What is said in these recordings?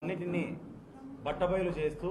అన్నిటినీ బట్టబయలు చేస్తూ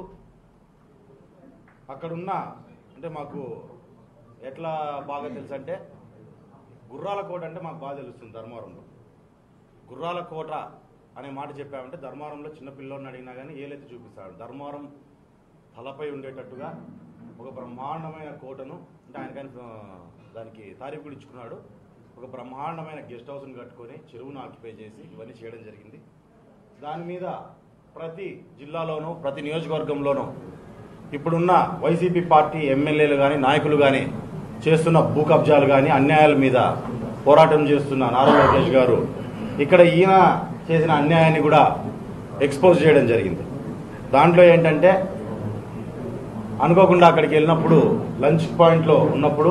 అక్కడున్న అంటే మాకు ఎట్లా బాగా తెలుసు అంటే గుర్రాల కోట అంటే మాకు బాగా తెలుస్తుంది ధర్మవరంలో గుర్రాల కోట అనే మాట చెప్పామంటే ధర్మవరంలో చిన్న పిల్లోడిని అడిగినా కానీ ఏలైతే చూపిస్తాడు ధర్మవరం తలపై ఉండేటట్టుగా ఒక బ్రహ్మాండమైన కోటను అంటే ఆయన కానీ ఆ, దానికి తారీఖు కూడా ఇచ్చుకున్నాడు ఒక బ్రహ్మాండమైన గెస్ట్ హౌస్ని కట్టుకొని చెరువును ఆక్యుపై చేసి ఇవన్నీ చేయడం జరిగింది దాని మీద ప్రతి జిల్లాలోనూ ప్రతి నియోజకవర్గంలోనూ ఇప్పుడున్న వైసీపీ పార్టీ ఎమ్మెల్యేలు కానీ నాయకులు కానీ చేస్తున్న భూ కబ్జాలు కానీ అన్యాయాల మీద పోరాటం చేస్తున్న నారా లోకేష్ గారు ఇక్కడ ఈయన చేసిన అన్యాయాన్ని కూడా ఎక్స్పోజ్ చేయడం జరిగింది దాంట్లో ఏంటంటే అనుకోకుండా అక్కడికి వెళ్ళినప్పుడు లంచ్ పాయింట్లో ఉన్నప్పుడు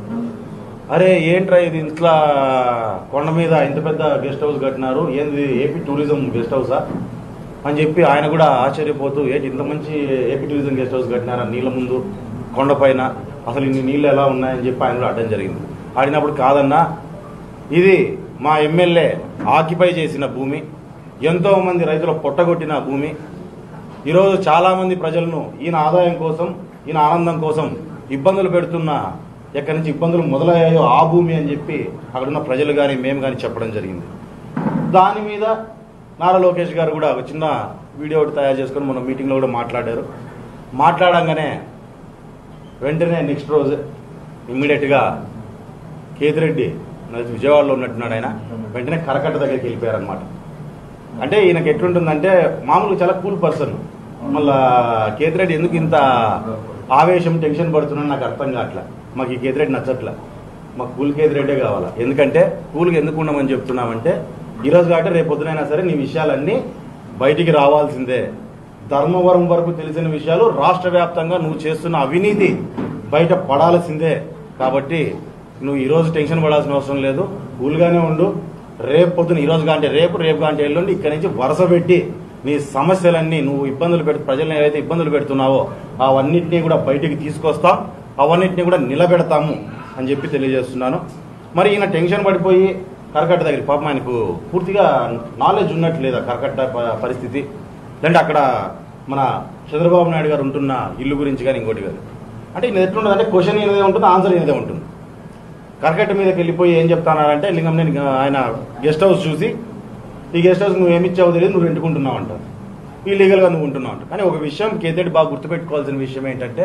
అరే ఏంట్రా ఇది ఇంట్లో కొండ మీద ఇంత పెద్ద గెస్ట్ హౌస్ కట్టినారు ఏంది ఏపీ టూరిజం గెస్ట్ హౌసా అని చెప్పి ఆయన కూడా ఆశ్చర్యపోతూ ఏంటి ఇంత మంచి ఏపీ టూరిజం గెస్ట్ హౌస్ కట్టినారా నీళ్ళ ముందు కొండపైన అసలు ఇన్ని నీళ్ళు ఎలా ఉన్నాయని చెప్పి ఆయన కూడా అడ్డం జరిగింది ఆడినప్పుడు కాదన్నా ఇది మా ఎమ్మెల్యే ఆక్యుపై చేసిన భూమి ఎంతో మంది రైతులు పొట్టగొట్టిన భూమి ఈరోజు చాలా మంది ప్రజలను ఈయన ఆదాయం కోసం ఈయన ఆనందం కోసం ఇబ్బందులు పెడుతున్న ఎక్కడి నుంచి ఇబ్బందులు మొదలయ్యాయో ఆ భూమి అని చెప్పి అక్కడున్న ప్రజలు కానీ మేము కానీ చెప్పడం జరిగింది దాని మీద నారా లోకేష్ గారు కూడా ఒక చిన్న వీడియో ఒకటి తయారు చేసుకొని మన మీటింగ్లో కూడా మాట్లాడారు మాట్లాడంగానే వెంటనే నెక్స్ట్ రోజు ఇమ్మీడియట్గా కేతిరెడ్డి నాకు విజయవాడలో ఉన్నట్టున్నాడు ఆయన వెంటనే కరకట్ట దగ్గరికి వెళ్ళిపోయారనమాట అంటే ఈయనకి ఎట్లుంటుందంటే మామూలుగా చాలా కూల్ పర్సన్ మళ్ళా కేతిరెడ్డి ఎందుకు ఇంత ఆవేశం టెన్షన్ పడుతున్నాను నాకు అర్థం కావట్లే మాకు ఈ కేతిరెడ్డి నచ్చట్లే మాకు కూల్ కేతిరెడ్డే కావాలా ఎందుకంటే కూల్గా ఎందుకు ఉండమని చెప్తున్నామంటే ఈరోజు కాబట్టి రేపు పొద్దునైనా సరే నీ విషయాలన్నీ బయటికి రావాల్సిందే ధర్మవరం వరకు తెలిసిన విషయాలు రాష్ట్ర వ్యాప్తంగా నువ్వు చేస్తున్న అవినీతి బయట పడాల్సిందే కాబట్టి నువ్వు ఈరోజు టెన్షన్ పడాల్సిన అవసరం లేదు కూల్గానే ఉండు రేపు పొద్దున ఈరోజు కాంటే రేపు రేపు కాంటే ఎల్లుండి ఇక్కడి నుంచి వరుస పెట్టి నీ సమస్యలన్నీ నువ్వు ఇబ్బందులు పెడుతూ ప్రజలను ఏవైతే ఇబ్బందులు పెడుతున్నావో అవన్నిటినీ కూడా బయటికి తీసుకొస్తాం అవన్నిటిని కూడా నిలబెడతాము అని చెప్పి తెలియజేస్తున్నాను మరి ఈయన టెన్షన్ పడిపోయి కరకట్ట దగ్గర పాపం ఆయనకు పూర్తిగా నాలెడ్జ్ ఉన్నట్టు లేదా కరకట్ట ప- పరిస్థితి లేదంటే అక్కడ మన చంద్రబాబు నాయుడు గారు ఉంటున్న ఇల్లు గురించి కానీ ఇంకోటి కానీ అంటే ఈయన ఎట్లుంటుంది అంటే క్వశ్చన్ ఈయనదే ఉంటుంది ఆన్సర్ ఈయనదే ఉంటుంది కరకట్ట మీదకి వెళ్ళిపోయి ఏం చెప్తానంటే లింగం నేను ఆయన గెస్ట్ హౌస్ చూసి ఈ గెస్ట్ హౌస్ నువ్వు ఏమిచ్చావు తెలియదు నువ్వు రెంటుకుంటున్నావు అంటారు ఈ లీగల్గా నువ్వు ఉంటున్నావు అంట కానీ ఒక విషయం కేతేటి బాగా గుర్తుపెట్టుకోవాల్సిన విషయం ఏంటంటే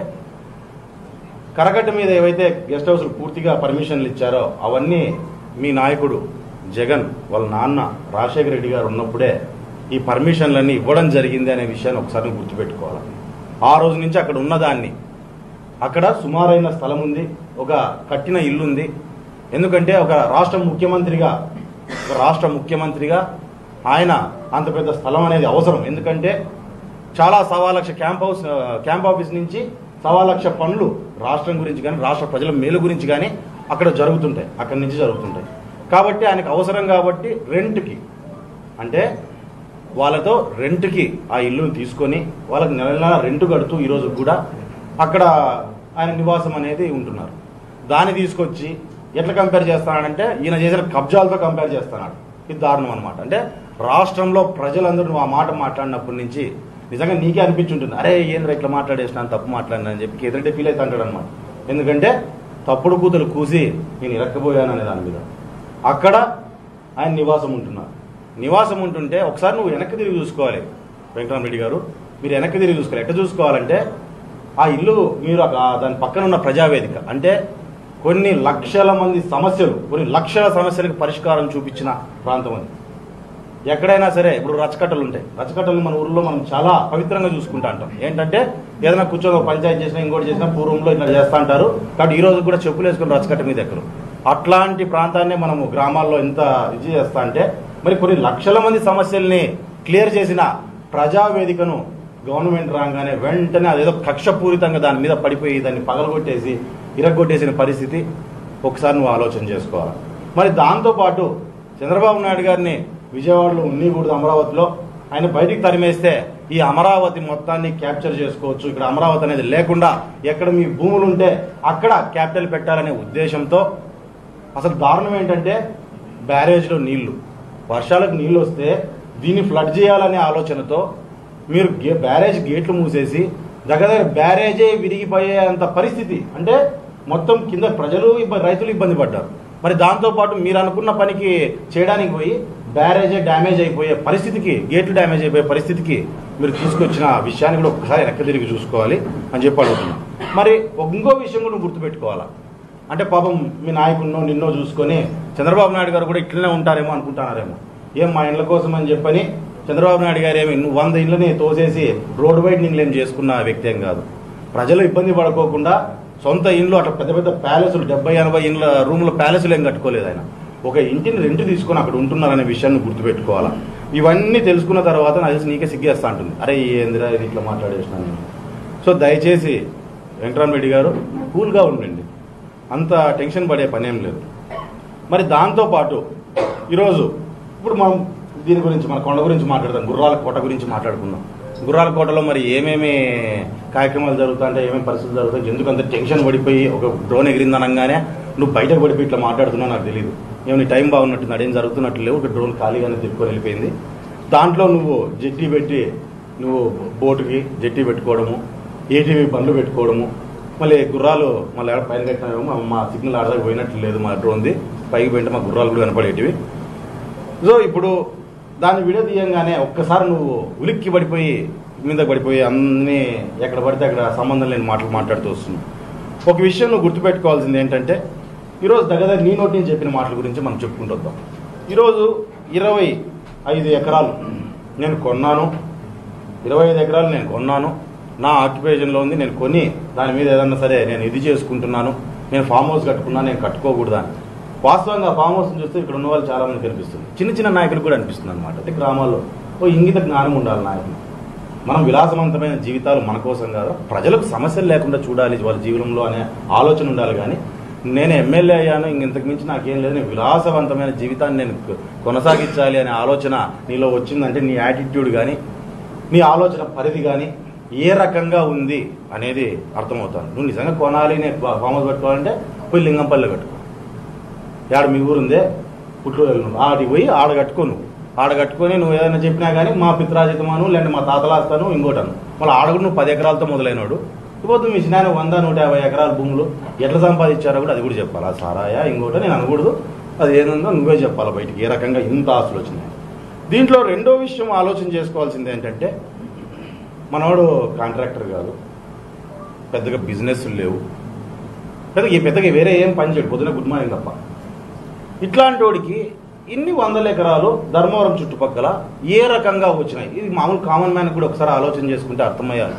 కరకట్ట మీద ఏవైతే గెస్ట్ హౌస్లు పూర్తిగా పర్మిషన్లు ఇచ్చారో అవన్నీ మీ నాయకుడు జగన్ వాళ్ళ నాన్న రాజశేఖర రెడ్డి గారు ఉన్నప్పుడే ఈ పర్మిషన్లన్నీ ఇవ్వడం జరిగింది అనే విషయాన్ని ఒకసారి నువ్వు గుర్తుపెట్టుకోవాలి ఆ రోజు నుంచి అక్కడ ఉన్నదాన్ని అక్కడ సుమారైన స్థలం ఉంది ఒక కట్టిన ఇల్లు ఉంది ఎందుకంటే ఒక రాష్ట్ర ముఖ్యమంత్రిగా ఒక రాష్ట్ర ముఖ్యమంత్రిగా ఆయన అంత పెద్ద స్థలం అనేది అవసరం ఎందుకంటే చాలా సవా లక్ష క్యాంప్ హౌస్ ఆ, క్యాంప్ ఆఫీస్ నుంచి సవా లక్ష పనులు రాష్ట్రం గురించి కానీ రాష్ట్ర ప్రజల మేలు గురించి కానీ అక్కడ జరుగుతుంటాయి అక్కడి నుంచి జరుగుతుంటాయి కాబట్టి ఆయనకు అవసరం కాబట్టి రెంట్కి అంటే వాళ్ళతో రెంట్కి ఆ ఇల్లుని తీసుకొని వాళ్ళకి నెల నెల రెంట్ కడుతూ ఈరోజు కూడా అక్కడ ఆయన నివాసం అనేది ఉంటున్నారు దాన్ని తీసుకొచ్చి ఎట్లా కంపేర్ చేస్తానంటే ఈయన చేసిన కబ్జాలతో కంపేర్ చేస్తున్నాడు ఇది దారుణం అనమాట అంటే రాష్ట్రంలో ప్రజలందరూ నువ్వు ఆ మాట మాట్లాడినప్పటి నుంచి నిజంగా నీకే అనిపించుంటుంది అరే ఏంద్ర ఇట్లా మాట్లాడేసినాను తప్పు మాట్లాడినా అని చెప్పి ఎదురంటే ఫీల్ అవుతా అంటాడు అనమాట ఎందుకంటే తప్పుడు కూతురు కూసి నేను ఇరక్కపోయాను అనే దాని మీద అక్కడ ఆయన నివాసం ఉంటున్నారు నివాసం ఉంటుంటే ఒకసారి నువ్వు వెనక్కి తిరిగి చూసుకోవాలి వెంకటరామరెడ్డి గారు మీరు వెనక్కి తిరిగి చూసుకోవాలి ఎట్లా చూసుకోవాలంటే ఆ ఇల్లు మీరు ఆ- దాని పక్కన ఉన్న ప్రజావేదిక అంటే కొన్ని లక్షల మంది సమస్యలు కొన్ని లక్షల సమస్యలకు పరిష్కారం చూపించిన ప్రాంతం అది ఎక్కడైనా సరే ఇప్పుడు రచ్చకట్టలు ఉంటాయి రచ్చకట్టలు మన ఊర్లో మనం చాలా పవిత్రంగా చూసుకుంటా అంటాం ఏంటంటే ఏదైనా కూర్చొని ఒక పంచాయతీ చేసినా ఇంకోటి చేసినా పూర్వంలో ఇట్లా చేస్తా అంటారు కాబట్టి ఈ రోజు కూడా చెప్పులు వేసుకుని రచ్చకట్ట మీద ఎక్కరు అట్లాంటి ప్రాంతాన్ని మనము గ్రామాల్లో ఎంత ఇది చేస్తా అంటే మరి కొన్ని లక్షల మంది సమస్యల్ని క్లియర్ చేసిన ప్రజావేదికను గవర్నమెంట్ రాగానే వెంటనే అదేదో కక్షపూరితంగా దాని మీద పడిపోయి దాన్ని పగలగొట్టేసి ఇరగొట్టేసిన పరిస్థితి ఒకసారి నువ్వు ఆలోచన చేసుకోవాలి మరి దాంతోపాటు చంద్రబాబు నాయుడు గారిని విజయవాడలో ఉన్నీకూడదు అమరావతిలో ఆయన బయటికి తరిమేస్తే ఈ అమరావతి మొత్తాన్ని క్యాప్చర్ చేసుకోవచ్చు ఇక్కడ అమరావతి అనేది లేకుండా ఎక్కడ మీ భూములు ఉంటే అక్కడ క్యాపిటల్ పెట్టాలనే ఉద్దేశంతో అసలు దారుణం ఏంటంటే బ్యారేజ్లో నీళ్లు వర్షాలకు నీళ్లు వస్తే దీన్ని ఫ్లడ్ చేయాలనే ఆలోచనతో మీరు గే- బ్యారేజ్ గేట్లు మూసేసి దగ్గర దగ్గర బ్యారేజే విరిగిపోయేంత పరిస్థితి అంటే మొత్తం కింద ప్రజలు ఇబ్బంది రైతులు ఇబ్బంది పడ్డారు మరి దాంతోపాటు మీరు అనుకున్న పనికి చేయడానికి పోయి బ్యారేజే డ్యామేజ్ అయిపోయే పరిస్థితికి గేట్లు డ్యామేజ్ అయిపోయే పరిస్థితికి మీరు తీసుకొచ్చిన విషయాన్ని కూడా ఒకసారి వెనక్కి తిరిగి చూసుకోవాలి అని చెప్పి అడుగుతున్నాం మరి ఒక ఇంకో విషయం కూడా నువ్వు గుర్తుపెట్టుకోవాలా అంటే పాపం మీ నాయకున్నో నిన్నో చూసుకొని చంద్రబాబు నాయుడు గారు కూడా ఇట్లనే ఉంటారేమో అనుకుంటున్నారేమో ఏం మా ఇండ్ల కోసం అని చెప్పని చంద్రబాబు నాయుడు గారు ఏమి నువ్వు వంద ఇండ్లని తోసేసి రోడ్డు బయట నీళ్ళేం చేసుకున్న వ్యక్తి ఏం కాదు ప్రజలు ఇబ్బంది పడుకోకుండా సొంత ఇండ్లు అట్లా పెద్ద పెద్ద ప్యాలెస్లు డెబ్బై ఎనభై ఇండ్ల రూమ్ల ప్యాలెస్లు ఏం కట్టుకోలేదు ఆయన ఒక ఇంటిని రెంట్ తీసుకొని అక్కడ ఉంటున్నారనే విషయాన్ని గుర్తుపెట్టుకోవాలా ఇవన్నీ తెలుసుకున్న తర్వాత నాకు తెలిసి నీకే సిగ్గేస్తా ఉంటుంది అరే ఏందిరా ఇది ఇట్లా మాట్లాడేసిన నేను సో దయచేసి వెంకటరామరెడ్డి గారు కూల్గా ఉండండి అంత టెన్షన్ పడే పనేం లేదు మరి దాంతోపాటు ఈరోజు ఇప్పుడు మనం దీని గురించి మన కొండ గురించి మాట్లాడదాం గుర్రాల కోట గురించి మాట్లాడుకుందాం గుర్రాల కోటలో మరి ఏమేమి కార్యక్రమాలు జరుగుతాయంటే ఏమేమి పరిస్థితులు జరుగుతాయి ఎందుకు అంత టెన్షన్ పడిపోయి ఒక డ్రోన్ ఎగిరింది అనగానే నువ్వు బయటకు పడిపోయి ఇట్లా మాట్లాడుతున్నావు నాకు తెలియదు ఏమో నీ టైం బాగున్నట్టు ఏం జరుగుతున్నట్లు లేవు ఒక డ్రోన్ ఖాళీగానే తిప్పుకొని వెళ్ళిపోయింది దాంట్లో నువ్వు జెట్టి పెట్టి నువ్వు బోటుకి జెట్టి పెట్టుకోవడము ఏటీవీ బండ్లు పెట్టుకోవడము మళ్ళీ గుర్రాలు మళ్ళీ ఆడ పైన కట్టినామేమో మా- మా సిగ్నల్ ఆడదాకా పోయినట్లు లేదు మా డ్రోన్ది పైకి పోయింటే మా గుర్రాలు కూడా కనపడేటివి సో ఇప్పుడు దాన్ని వీడియో తీయంగానే ఒక్కసారి నువ్వు ఉలిక్కి పడిపోయి మీద పడిపోయి అన్నీ ఎక్కడ పడితే అక్కడ సంబంధం లేని మాటలు మాట్లాడుతూ వస్తున్నావు ఒక విషయం నువ్వు గుర్తుపెట్టుకోవాల్సింది ఏంటంటే ఈరోజు దగ్గర నీ నోటి నుంచి చెప్పిన మాటల గురించి మనం చెప్పుకుంటూ వద్దాం ఈరోజు ఇరవై ఐదు ఎకరాలు నేను కొన్నాను ఇరవై ఐదు ఎకరాలు నేను కొన్నాను నా ఆక్యుపేషన్లో ఉంది నేను కొని దాని మీద ఏదన్నా సరే నేను ఇది చేసుకుంటున్నాను నేను ఫామ్ హౌస్ కట్టుకున్నాను నేను కట్టుకోకూడదా అని. వాస్తవంగా ఫామ్ హౌస్ చూస్తే ఇక్కడ ఉన్న వాళ్ళు చాలా మంది కనిపిస్తుంది చిన్న చిన్న నాయకులకు కూడా అనిపిస్తుంది అనమాట అంటే గ్రామాల్లో ఓ ఇంగిత జ్ఞానం ఉండాలి నాయకులు మనం విలాసవంతమైన జీవితాలు మన కోసం కాదు ప్రజలకు సమస్యలు లేకుండా చూడాలి వాళ్ళ జీవనంలో అనే ఆలోచన ఉండాలి కానీ నేను ఎమ్మెల్యే అయ్యాను ఇంక ఇంతకు మించి నాకేం లేదు నేను విలాసవంతమైన జీవితాన్ని నేను కొ- కొనసాగించాలి అనే ఆలోచన నీలో వచ్చిందంటే నీ యాటిట్యూడ్ కానీ నీ ఆలోచన పరిధి కానీ ఏ రకంగా ఉంది అనేది అర్థమవుతాను నువ్వు నిజంగా కొనాలి నేను ఫా- ఫామ్ హౌస్ పెట్టుకోవాలంటే పోయి లింగంపల్లి కట్టుకో యాడ మీ ఊరుందే పుట్టు ఆడికి పోయి ఆడ కట్టుకో నువ్వు ఆడ కట్టుకొని నువ్వు ఏదైనా చెప్పినా కానీ మా పిత్రాజితమాను లేదంటే మా తాతలాస్తాను ఇంకోటను మళ్ళీ ఆడ కూడా నువ్వు పది ఎకరాలతో మొదలైనడు ఇప్పుడు మీ చిన్న వంద నూట యాభై ఎకరాల భూములు ఎట్లా సంపాదించారో కూడా అది కూడా చెప్పాలి ఆ సారాయా ఇంకోట నేను అనకూడదు అది ఏముందో నువ్వే చెప్పాలి బయటికి ఏ రకంగా ఇంత ఆస్తులు వచ్చినాయి దీంట్లో రెండో విషయం ఆలోచన చేసుకోవాల్సింది ఏంటంటే మనవాడు కాంట్రాక్టర్ కాదు పెద్దగా బిజినెస్ లేవు పెద్దగా పెద్దగా వేరే ఏం పని చేయడు పొద్దున గుడ్ మార్నింగ్ తప్ప ఇట్లాంటి వాడికి ఇన్ని వందల ఎకరాలు ధర్మవరం చుట్టుపక్కల ఏ రకంగా వచ్చినాయి ఇది మామూలు కామన్ మ్యాన్ కూడా ఒకసారి ఆలోచన చేసుకుంటే అర్థమయ్యాలి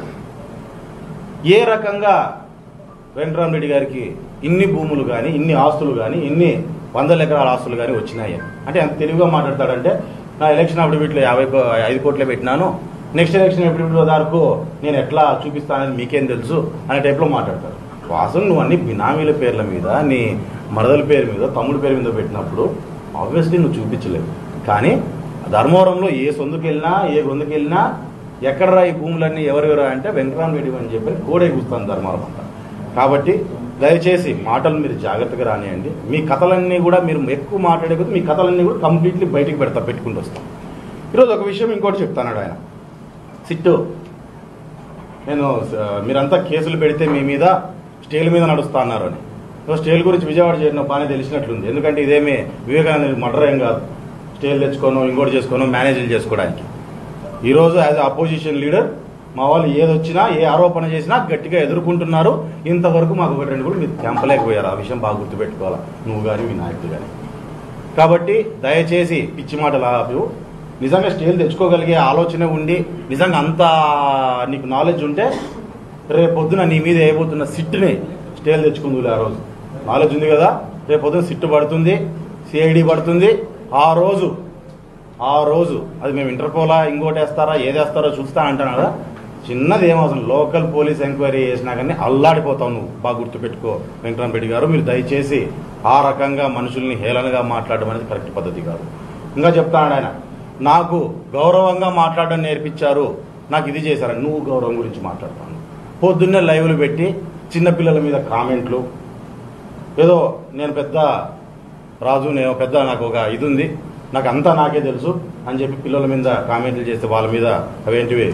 ఏ రకంగా వెంకటరామరెడ్డి గారికి ఇన్ని భూములు కానీ ఇన్ని ఆస్తులు కానీ ఇన్ని వందల ఎకరాల ఆస్తులు కానీ వచ్చినాయి అంటే ఎంత తెలివిగా మాట్లాడతాడంటే నా ఎలక్షన్ అప్పుడు వీటిలో యాభై కో- ఐదు కోట్లే పెట్టినాను నెక్స్ట్ ఎలక్షన్ ఎప్పుడు వరకు నేను ఎట్లా చూపిస్తానని మీకేం తెలుసు అనే టైప్లో మాట్లాడతాడు వాస్తవం నువ్వు అన్ని బినామీల పేర్ల మీద నీ మరదల పేరు మీద తమ్ముడి పేరు మీద పెట్టినప్పుడు ఆబ్వియస్లీ నువ్వు చూపించలేవు కానీ ధర్మవరంలో ఏ సొందుకు వెళ్ళినా ఏ గొంతుకు వెళ్ళినా ఎక్కడరా ఈ భూములన్నీ ఎవరెవరు అంటే వెంకటరామరెడ్డి అని చెప్పి కోడే కూస్తాను ధర్మవరం అంతా కాబట్టి దయచేసి మాటలు మీరు జాగ్రత్తగా రానియండి మీ కథలన్నీ కూడా మీరు ఎక్కువ మాట్లాడే కొద్దీ మీ కథలన్నీ కూడా కంప్లీట్లీ బయటికి పెడతా పెట్టుకుంటూ వస్తాం ఈరోజు ఒక విషయం ఇంకోటి చెప్తాడు ఆయన సిట్టు నేను ఆ, మీరంతా కేసులు పెడితే మీ మీద స్టేల్ మీద నడుస్తా అన్నారు అని సో స్టేల్ గురించి విజయవాడ చేరిన బాగానే తెలిసినట్లుంది ఎందుకంటే ఇదేమీ వివేకానంద మర్డర్ ఏం కాదు స్టేల్ తెచ్చుకోను ఇంకోటి చేసుకోను మేనేజీలు చేసుకోవడానికి ఈరోజు యాజ్ అపోజిషన్ లీడర్ మా వాళ్ళు ఏది వచ్చినా ఏ ఆరోపణ చేసినా గట్టిగా ఎదుర్కొంటున్నారు ఇంతవరకు మాకు ఒకటి రెండు కూడా మీరు తెంపలేకపోయారు ఆ విషయం బాగా గుర్తుపెట్టుకోవాలి నువ్వు కానీ మీ నాయకుడు కానీ కాబట్టి దయచేసి పిచ్చి మాటలు ఆపు నిజంగా స్టేల్ తెచ్చుకోగలిగే ఆలోచన ఉండి నిజంగా అంత నీకు నాలెడ్జ్ ఉంటే రేపు పొద్దున నీ మీద వేయబోతున్న సిట్టుని స్టేల్ తెచ్చుకుందులే ఆ రోజు నాలెడ్జ్ ఉంది కదా రేపు పొద్దున సిట్టు పడుతుంది సిఐడి పడుతుంది ఆ రోజు ఆ రోజు అది మేము ఇంటర్పోలా ఇంకోటి వేస్తారా ఏది వేస్తారో చూస్తా అంటాను కదా చిన్నది ఏమవసరం లోకల్ పోలీస్ ఎంక్వైరీ చేసినా కానీ అల్లాడిపోతావు నువ్వు బాగా గుర్తుపెట్టుకో వెంకటరామరెడ్డి గారు మీరు దయచేసి ఆ రకంగా మనుషుల్ని హేళనగా మాట్లాడడం అనేది కరెక్ట్ పద్ధతి కాదు ఇంకా చెప్తాడు ఆయన నాకు గౌరవంగా మాట్లాడడం నేర్పించారు నాకు ఇది చేశారు నువ్వు గౌరవం గురించి మాట్లాడతాను పొద్దున్నే లైవ్లు పెట్టి చిన్నపిల్లల మీద కామెంట్లు ఏదో నేను పెద్ద రాజు నేను పెద్ద నాకు ఒక ఇది ఉంది నాకు అంతా నాకే తెలుసు అని చెప్పి పిల్లల మీద కామెంట్లు చేస్తే వాళ్ళ మీద అవేంటివి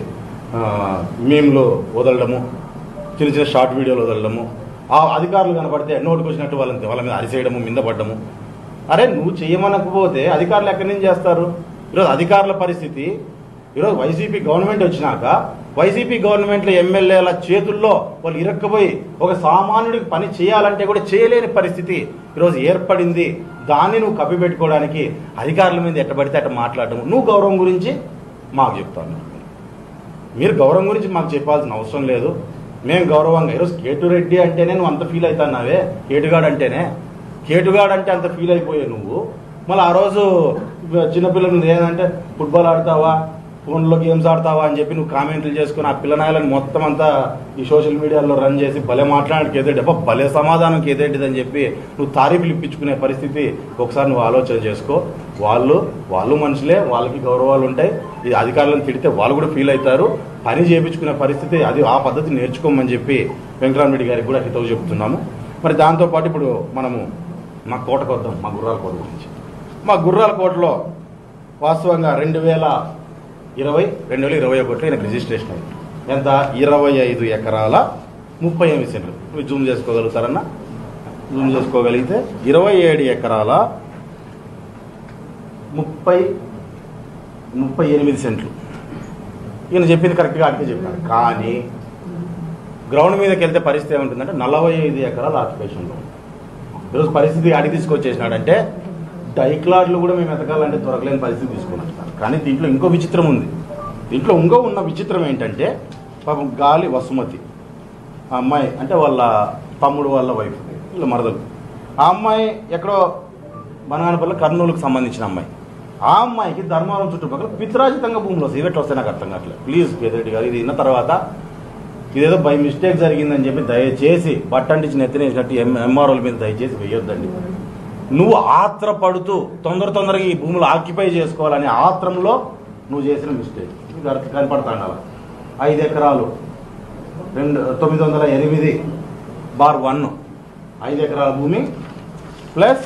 ఆ, మీమ్లు వదలడము చిన్న చిన్న షార్ట్ వీడియోలు వదలడము ఆ అధికారులు కనపడితే నోటుకు వచ్చినట్టు వాళ్ళని వాళ్ళ మీద అరిసేయడము మింద పడ్డము అరే నువ్వు చేయమనకపోతే అధికారులు ఎక్కడి నుంచి చేస్తారు ఈరోజు అధికారుల పరిస్థితి ఈరోజు వైసీపీ గవర్నమెంట్ వచ్చినాక వైసీపీ గవర్నమెంట్లో ఎమ్మెల్యేల చేతుల్లో వాళ్ళు ఇరక్కపోయి ఒక సామాన్యుడికి పని చేయాలంటే కూడా చేయలేని పరిస్థితి ఈరోజు ఏర్పడింది దాన్ని నువ్వు కప్పిపెట్టుకోవడానికి అధికారుల మీద ఎట్టబడితే అట్ట మాట్లాడడం నువ్వు గౌరవం గురించి మాకు చెప్తాను మీరు గౌరవం గురించి మాకు చెప్పాల్సిన అవసరం లేదు మేము గౌరవంగా ఈరోజు కేటురెడ్డి అంటేనే నువ్వు అంత ఫీల్ అవుతున్నావే కేటుగాడు అంటేనే కేటుగాడు అంటే అంత ఫీల్ అయిపోయావు నువ్వు మళ్ళీ ఆ రోజు చిన్నపిల్లలు ఏంటంటే ఫుట్బాల్ ఆడతావా ఫోన్లో గేమ్స్ ఆడతావా అని చెప్పి నువ్వు కామెంట్లు చేసుకుని ఆ పిల్లనాయలను మొత్తం అంతా ఈ సోషల్ మీడియాలో రన్ చేసి భలే మాట్లాడడానికి ఏదేంటి అబ్బా భలే సమాధానం ఏదేంటిదని చెప్పి నువ్వు తారీఫులు ఇప్పించుకునే పరిస్థితి ఒకసారి నువ్వు ఆలోచన చేసుకో వాళ్ళు వాళ్ళు మనుషులే వాళ్ళకి గౌరవాలు ఉంటాయి ఈ అధికారులను తిడితే వాళ్ళు కూడా ఫీల్ అవుతారు పని చేయించుకునే పరిస్థితి అది ఆ పద్ధతి నేర్చుకోమని చెప్పి వెంకటరామరెడ్డి గారికి కూడా హితవు చెప్తున్నాము మరి దాంతోపాటు ఇప్పుడు మనము మా కోటకు వద్దాం మా గుర్రాల కోట గురించి మా గుర్రాల కోటలో వాస్తవంగా రెండు వేల ఇరవై రెండు వేల ఇరవై ఒకటిలో ఈయనకు రిజిస్ట్రేషన్ అయింది ఎంత ఇరవై ఐదు ఎకరాల ముప్పై ఎనిమిది సెంట్లు మీరు జూమ్ చేసుకోగలుగుతారన్నా జూమ్ చేసుకోగలిగితే ఇరవై ఏడు ఎకరాల ముప్పై ముప్పై ఎనిమిది సెంట్లు ఈయన చెప్పింది కరెక్ట్గా అడిగే చెప్పాను కానీ గ్రౌండ్ మీదకి వెళ్తే పరిస్థితి ఏముంటుందంటే నలభై ఐదు ఎకరాల ఆక్యుపేషన్లో ఉంది. ఈరోజు పరిస్థితి అడిగి తీసుకొచ్చేసినాడంటే డైక్లాడ్లు కూడా మేము ఎతకాలంటే దొరకలేని పరిస్థితి తీసుకున్నాం కానీ దీంట్లో ఇంకో విచిత్రం ఉంది దీంట్లో ఇంకో ఉన్న విచిత్రం ఏంటంటే పాపం గాలి వసుమతి ఆ అమ్మాయి అంటే వాళ్ళ తమ్ముడు వాళ్ళ వైఫ్ వీళ్ళ మరదలు ఆ అమ్మాయి ఎక్కడో బనగానపల్లి కర్నూలుకు సంబంధించిన అమ్మాయి ఆ అమ్మాయికి ధర్మవరం చుట్టుపక్కల పిత్రాజితంగా భూములు వస్తాయి ఇవెట్లు వస్తాయి నాకు అర్థం కావట్లేదు ప్లీజ్ పేదరెడ్డి గారు ఇది విన్న తర్వాత ఇదేదో బై మిస్టేక్ జరిగిందని చెప్పి దయచేసి బట్టంటించి నెత్తినేసినట్టు ఎం ఎంఆర్ఓల మీద దయచేసి వేయొద్దండి నువ్వు ఆత్రపడుతూ తొందర తొందరగా ఈ భూములు ఆక్యుపై చేసుకోవాలనే ఆత్రంలో నువ్వు చేసిన మిస్టేక్ ఇది అర్థం కనపడతాను అలా ఐదు ఎకరాలు రెండు తొమ్మిది వందల ఎనిమిది బార్ వన్ ఐదు ఎకరాల భూమి ప్లస్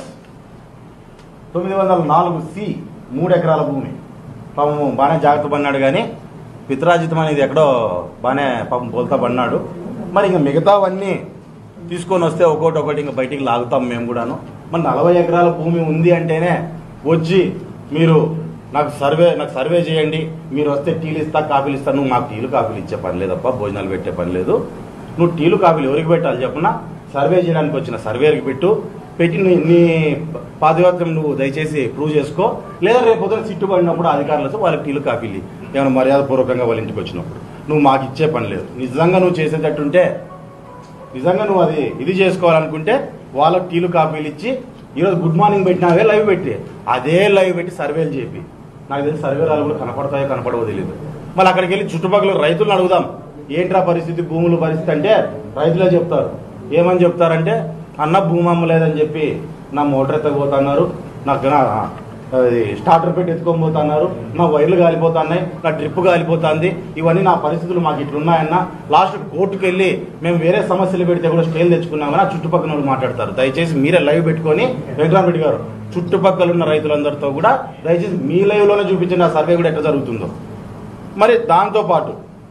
తొమ్మిది వందల నాలుగు సి మూడు ఎకరాల భూమి పాపం బాగానే జాగ్రత్త పడినాడు కానీ పిత్రాజితం అనేది ఎక్కడో బాగానే పాపం బోల్తా పడినాడు మరి ఇంకా మిగతావన్నీ తీసుకొని వస్తే ఒకటి ఒకటి ఇంకా బయటికి లాగుతాం మేము కూడాను మరి నలభై ఎకరాల భూమి ఉంది అంటేనే వచ్చి మీరు నాకు సర్వే నాకు సర్వే చేయండి మీరు వస్తే టీలు ఇస్తా కాఫీలు ఇస్తా నువ్వు మాకు టీలు కాఫీలు ఇచ్చే పని లేదప్ప భోజనాలు పెట్టే పని లేదు నువ్వు టీలు కాఫీలు ఎవరికి పెట్టాలి చెప్పనా సర్వే చేయడానికి వచ్చిన సర్వేకి పెట్టు పెట్టి నీ నీ పాతివర్గం నువ్వు దయచేసి ప్రూవ్ చేసుకో లేదా రేపు పొద్దున సిట్టు పడినప్పుడు అధికారులతో వాళ్ళకి టీలు కాఫీలు ఏమైనా మర్యాదపూర్వకంగా వాళ్ళ ఇంటికి వచ్చినప్పుడు నువ్వు మాకు ఇచ్చే పని లేదు నిజంగా నువ్వు చేసేటట్టుంటే నిజంగా నువ్వు అది ఇది చేసుకోవాలనుకుంటే వాళ్ళకి టీలు కాపీలు ఇచ్చి ఈరోజు గుడ్ మార్నింగ్ పెట్టినావే లైవ్ పెట్టి అదే లైవ్ పెట్టి సర్వేలు చేపి నాకు తెలిసి సర్వేలు కూడా కనపడతాయో కనపడవో తెలియదు మళ్ళీ అక్కడికి వెళ్ళి చుట్టుపక్కల రైతులను అడుగుదాం ఏంట్రా పరిస్థితి భూముల పరిస్థితి అంటే రైతులే చెప్తారు ఏమని చెప్తారంటే అన్న భూమి అమ్మలేదని చెప్పి నా మోటార్ ఎత్తకపోతున్నారు నాకు నా అది స్టార్టర్ పెట్టి ఎత్తుకొని పోతున్నారు నా వైర్లు కాలిపోతున్నాయి నా డ్రిప్ కాలిపోతుంది ఇవన్నీ నా పరిస్థితులు మాకు ఇట్లున్నాయన్న లాస్ట్ కోర్టుకు వెళ్ళి మేము వేరే సమస్యలు పెడితే కూడా స్టేలు తెచ్చుకున్నామని ఆ చుట్టుపక్కల వాళ్ళు మాట్లాడతారు దయచేసి మీరే లైవ్ పెట్టుకొని వెంకటరామరెడ్డి గారు చుట్టుపక్కల ఉన్న రైతులందరితో కూడా దయచేసి మీ లైవ్ లోనే చూపించిన ఆ సర్వే కూడా ఎట్లా జరుగుతుందో మరి దాంతో పాటు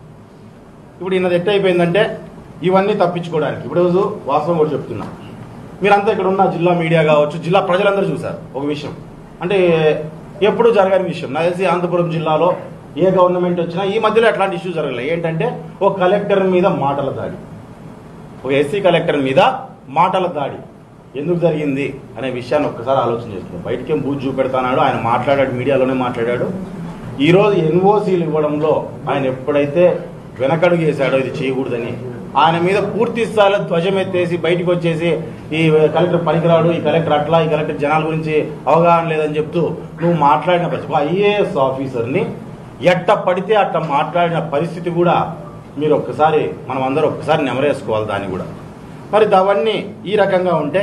ఇప్పుడు ఈయనది ఎట్ట అయిపోయిందంటే ఇవన్నీ తప్పించుకోవడానికి ఇప్పుడు రోజు వాస్తవం కూడా చెప్తున్నా మీరంతా ఇక్కడ ఉన్న జిల్లా మీడియా కావచ్చు జిల్లా ప్రజలందరూ చూశారు ఒక విషయం అంటే ఎప్పుడు జరగని విషయం నాకు తెలిసి అనంతపురం జిల్లాలో ఏ గవర్నమెంట్ వచ్చినా ఈ మధ్యలో ఎట్లాంటి ఇష్యూ జరగలేదు ఏంటంటే ఒక కలెక్టర్ మీద మాటల దాడి ఒక ఎస్సీ కలెక్టర్ మీద మాటల దాడి ఎందుకు జరిగింది అనే విషయాన్ని ఒక్కసారి ఆలోచన చేస్తున్నాం బయటకేం బూజు చూపెడతానాడు ఆయన మాట్లాడాడు మీడియాలోనే మాట్లాడాడు ఈరోజు ఎన్ఓసీలు ఇవ్వడంలో ఆయన ఎప్పుడైతే వెనకడుగు వేశాడో ఇది చేయకూడదని ఆయన మీద పూర్తి స్థాయిలో ధ్వజం ఎత్తేసి బయటకు వచ్చేసి ఈ కలెక్టర్ పనికిరాడు ఈ కలెక్టర్ అట్లా ఈ కలెక్టర్ జనాల గురించి అవగాహన లేదని చెప్తూ నువ్వు మాట్లాడిన పరిస్థితి ఐఏఎస్ ఆఫీసర్ని ఎట్ట పడితే అట్ట మాట్లాడిన పరిస్థితి కూడా మీరు ఒక్కసారి మనం అందరూ ఒక్కసారి నెమరేసుకోవాలి దాన్ని కూడా మరి అవన్నీ ఈ రకంగా ఉంటే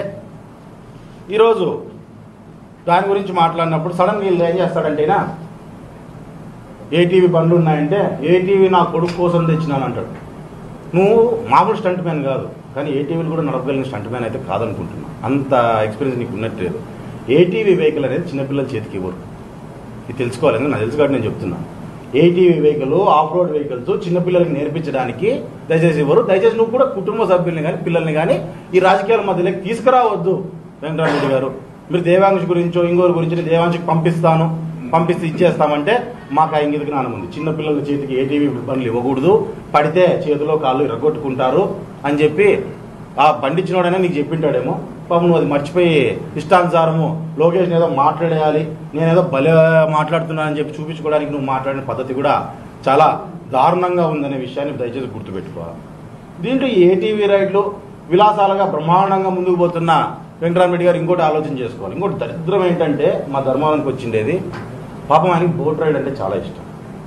ఈరోజు దాని గురించి మాట్లాడినప్పుడు సడన్ వీళ్ళు ఏం చేస్తాడంటేనా ఏటీవీ బండ్లు ఉన్నాయంటే ఏటీవీ నా కొడుకు కోసం తెచ్చినాను అంటాడు నువ్వు మామూలు స్టంట్ మ్యాన్ కాదు కానీ ఏటీవీలు కూడా నడపగలిగిన స్టంట్ మ్యాన్ అయితే కాదనుకుంటున్నా అంత ఎక్స్పీరియన్స్ నీకు ఉన్నట్లేదు ఏటీవీ వెహికల్ అనేది చిన్నపిల్లల చేతికి ఇవ్వరు ఇది తెలుసుకోవాలి ఎందుకంటే నాకు తెలుసు కాబట్టి నేను చెప్తున్నా ATV vehicle off road vehicles చిన్నపిల్లలకి నేర్పించడానికి దయచేసి ఇవ్వరు దయచేసి నువ్వు కూడా కుటుంబ సభ్యుల్ని కానీ పిల్లల్ని కానీ ఈ రాజకీయాల మధ్యలోకి తీసుకురావద్దు వెంకటరామరెడ్డి గారు మీరు దేవాంశ్ గురించో ఇంకోరి గురించి నేను దేవాంశకి పంపిస్తాను పంపిస్తే ఇచ్చేస్తామంటే మాకు ఆ ఇంగిత జ్ఞానం ఉంది చిన్నపిల్లల చేతికి ఏటీవీ బండ్లు ఇవ్వకూడదు పడితే చేతిలో కాళ్ళు ఇరగొట్టుకుంటారు అని చెప్పి ఆ బండిచ్చినోడైనా నీకు చెప్పింటాడేమో పాపం నువ్వు అది మర్చిపోయి ఇష్టానుసారము లోకేష్ ఏదో మాట్లాడేయాలి నేనేదో భలే మాట్లాడుతున్నానని చెప్పి చూపించుకోవడానికి నువ్వు మాట్లాడిన పద్ధతి కూడా చాలా దారుణంగా ఉందనే విషయాన్ని దయచేసి గుర్తుపెట్టుకోవాలి దీంట్లో ఏటీవీ రైడ్లు విలాసాలుగా బ్రహ్మాండంగా ముందుకు పోతున్న వెంకటరామరెడ్డి గారు ఇంకోటి ఆలోచన చేసుకోవాలి ఇంకోటి దరిద్రం ఏంటంటే మా ధర్మానికి వచ్చిండేది పాపం ఆయనకి బోట్ రైడ్ అంటే చాలా ఇష్టం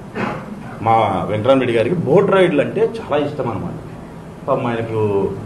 మా వెంకటరామరెడ్డి గారికి బోట్ రైడ్లు అంటే చాలా ఇష్టం అనమాట పాపం ఆయనకు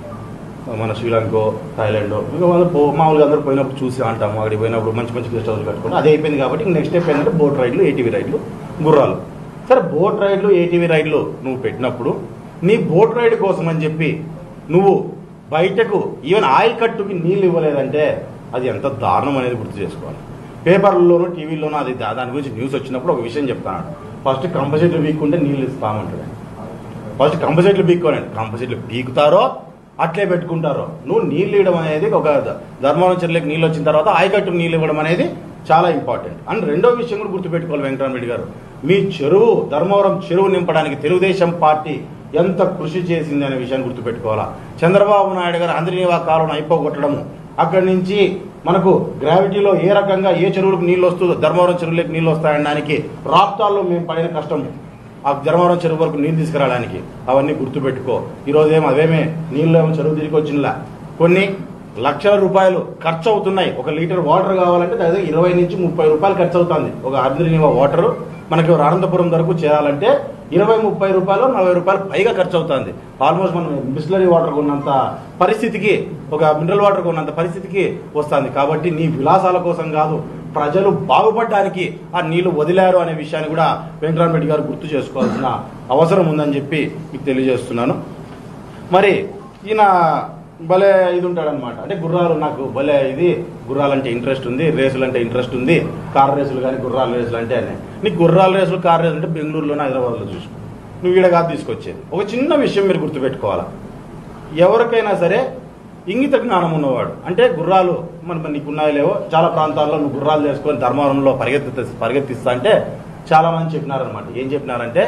మన శ్రీలంకో థాయిలాండ్ ఇంకా వాళ్ళు పో మామూలుగా అందరూ పోయినప్పుడు చూసి అంటాము అక్కడికి పోయినప్పుడు మంచి మంచి గెస్ట్ హౌస్లు కట్టుకుని అది అయిపోయింది కాబట్టి నెక్స్ట్ స్టెప్ ఏంటంటే బోట్ రైడ్లు ఏటీవీ రైడ్లు గుర్రాలు సరే బోట్ రైడ్లు ఏటీవీ రైడ్లు నువ్వు పెట్టినప్పుడు నీ బోట్ రైడ్ కోసం అని చెప్పి నువ్వు బయటకు ఈవెన్ ఆయిల్ కట్టుకి నీళ్ళు ఇవ్వలేదంటే అది ఎంత దారుణం అనేది గుర్తు చేసుకోవాలి పేపర్లలోనూ టీవీలోనూ అది దా- దాని గురించి న్యూస్ వచ్చినప్పుడు ఒక విషయం చెప్తాను ఫస్ట్ కంపల్సరీ వీక్ ఉంటే నీళ్ళు ఇస్తామంటాడు ఆయన. ఫస్ట్ కంపల్సరీలు పీక్కోనండి కంపల్సరీలు పీకుతారో అట్లే పెట్టుకుంటారో నువ్వు నీళ్ళు ఇవ్వడం అనేది ఒక ద- ధర్మవరం చెరువులకు నీళ్ళు వచ్చిన తర్వాత ఆయకట్టు నీళ్ళు ఇవ్వడం అనేది చాలా ఇంపార్టెంట్ అండ్ రెండో విషయం కూడా గుర్తుపెట్టుకోవాలి వెంకటరామరెడ్డి గారు మీ చెరువు ధర్మవరం చెరువు నింపడానికి తెలుగుదేశం పార్టీ ఎంత కృషి చేసింది అనే విషయాన్ని గుర్తుపెట్టుకోవాలా చంద్రబాబు నాయుడు గారు అందరినీవా కాలం అయిపోగొట్టడము అక్కడి నుంచి మనకు గ్రావిటీలో ఏ రకంగా ఏ చెరువులకు నీళ్ళు వస్తుందో ధర్మవరం చెరువులకు నీళ్ళు వస్తాయనడానికి రాప్తాల్లో మేము పడిన కష్టం ఆ ధర్మవరం చెరువు వరకు నీళ్ళు తీసుకురావడానికి అవన్నీ గుర్తుపెట్టుకో ఈరోజు ఏమో అవేమే నీళ్ళు ఏమో చెరువు తిరిగి వచ్చినలా కొన్ని లక్షల రూపాయలు ఖర్చు అవుతున్నాయి ఒక లీటర్ వాటర్ కావాలంటే దాదాపు ఇరవై నుంచి ముప్పై రూపాయలు ఖర్చు అవుతుంది ఒక అర్ధనివ వాటర్ మనకి అనంతపురం వరకు చేయాలంటే ఇరవై ముప్పై రూపాయలు నలభై రూపాయలు పైగా ఖర్చు అవుతుంది ఆల్మోస్ట్ మనం బిస్లరీ వాటర్ కొన్నంత పరిస్థితికి ఒక మినరల్ వాటర్ కొన్నంత పరిస్థితికి వస్తుంది కాబట్టి నీ విలాసాల కోసం కాదు ప్రజలు బాగుపడడానికి ఆ నీళ్లు వదిలారు అనే విషయాన్ని కూడా వెంకటరామరెడ్డి గారు గుర్తు చేసుకోవాల్సిన అవసరం ఉందని చెప్పి మీకు తెలియజేస్తున్నాను మరి ఈయన భలే ఇది ఉంటాడనమాట అంటే గుర్రాలు నాకు భలే ఇది గుర్రాలంటే ఇంట్రెస్ట్ ఉంది రేసులు అంటే ఇంట్రెస్ట్ ఉంది కార్ రేసులు కానీ గుర్రాల రేసులు అంటే అని నీకు గుర్రాల రేసులు కార్ రేసులు అంటే బెంగళూరులోనే హైదరాబాద్లో చూసుకో నువ్వు ఈడ కాదు తీసుకొచ్చేది ఒక చిన్న విషయం మీరు గుర్తుపెట్టుకోవాలా ఎవరికైనా సరే ఇంగిత జ్ఞానం ఉన్నవాడు అంటే గుర్రాలు మన మన నీకు ఉన్నాయో లేవో చాలా ప్రాంతాల్లో నువ్వు గుర్రాలు చేసుకొని ధర్మవరంలో పరిగెత్తి పరిగెత్తిస్తా అంటే చాలా మంది చెప్పినారనమాట ఏం చెప్పినారంటే